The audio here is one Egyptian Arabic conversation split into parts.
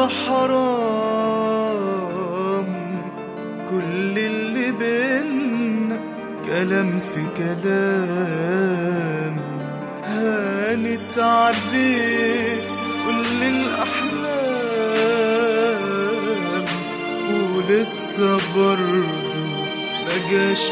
والله حرام كل اللي بينا كلام في كلام هانت عليه كل الأحلام ولسه برضه مجاش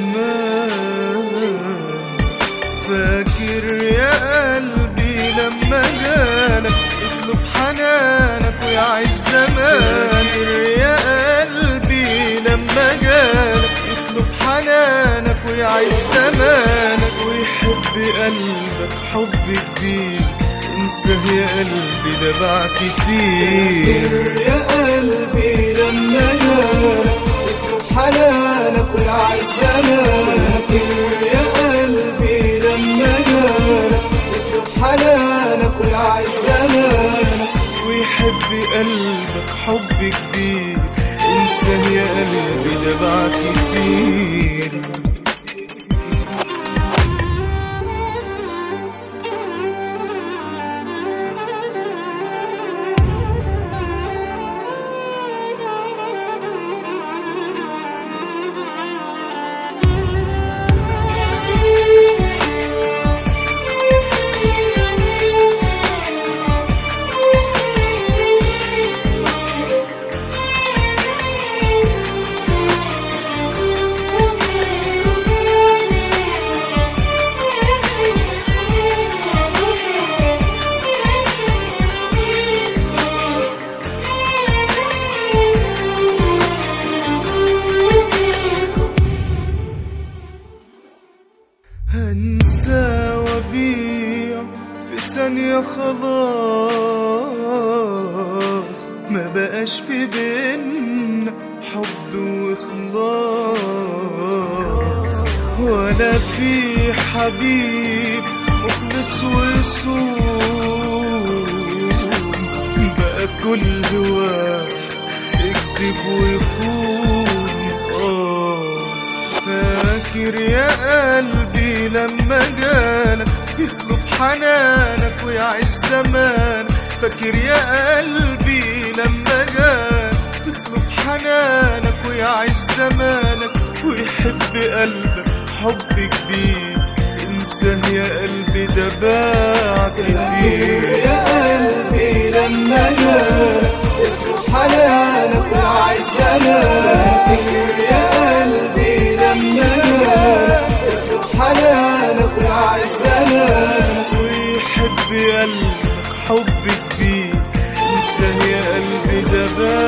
ندمان فاكر يا قلبي لما جالك اطلب حنانك ويعيش زمان فاكر يا قلبي لما جالك اطلب حنانك ويعيش زمانك ويحب قلبك حب كبير انساه يا قلبي ده بعد كتير يا قلبي لما جالك اطلب حنانك ويعيش زمانك يا قلبي لما جالك اطلب حنانك ويعيش زمانك ويحب قلبك حب كبير انساه يا قلبي ده بعد كتير هنسى وبيع في ثانية خلاص ما بقاش في بينا حب وإخلاص ولا في حبيب مخلص وصول بقى كل واحد يكذب ويخون آه فاكر يا قلبي لما جالك يطلب حنانك ويعيش زمانك فاكر يا قلبي لما جالك يطلب حنانك ويعيش زمانك ويحب قلبك حب كبير انساه يا قلبي ده باع كتير يا قلبي لما جالك اطلب حنانك ويعيش زمانك يا قلبي لما جالك اطلب حنانك ويعيش زمانك ويحب قلبك حب كبير انساه يا قلبي ده باع